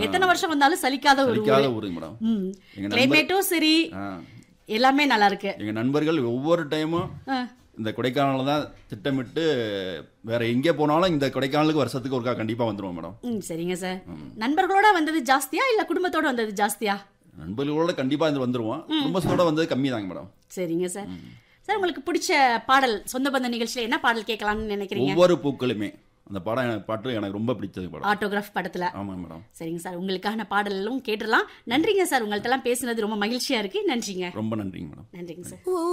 எத்தனை வருஷம் வந்தாலும் சலிக்காத ஒரு ஊர் சலிக்காத ஊருங்க மேடம் ம் எங்க நண்பர் கிளைமேட்டும் சரி ஆ. எல்லாமே நல்லா இருக்கு எங்க நண்பர்கள் ஒவ்வொரு டைமும் ஆ. இந்த கொடைக்கானல தான் திட்டமிட்டு வேற எங்கே போனாலும் இந்த கொடைக்கானலுக்கு வருஷத்துக்கு ஒருக்கா கண்டிப்பா வந்துருவோம் மேடம் ம் சரிங்க சார் நண்பர்களோட வந்தது ஜாஸ்தியா இல்ல குடும்பத்தோட வந்தது ஜாஸ்தியா நண்பர்களோட கண்டிப்பா இது வந்துருவோம் குடும்பத்தோட வந்தது கம்மி தாங்க மேடம் சரிங்க சார் சார் உங்களுக்கு பிடிச்ச பாடல் சொந்த பந்த நிகழ்ச்சியில என்ன பாடல் கேட்கலாம்னு நினைக்கிறீங்க ஒவ்வொரு பூக்களுமே அந்த படம் எனக்கு- பாட்டு எனக்கு ரொம்ப பிடிச்சது படம் ஆட்டோகிராஃப் படத்துல ஆமாங்க மேடம் சரிங்க சார் உங்களுக்கான பாடலும் கேட்டுடலாம் நன்றிங்க சார் உங்கள்ட்ட எல்லாம் பேசுனது ரொம்ப மகிழ்ச்சியா இருக்கு நன்றிங்க ரொம்ப நன்றிங்க மேடம் நன்றிங்க சார்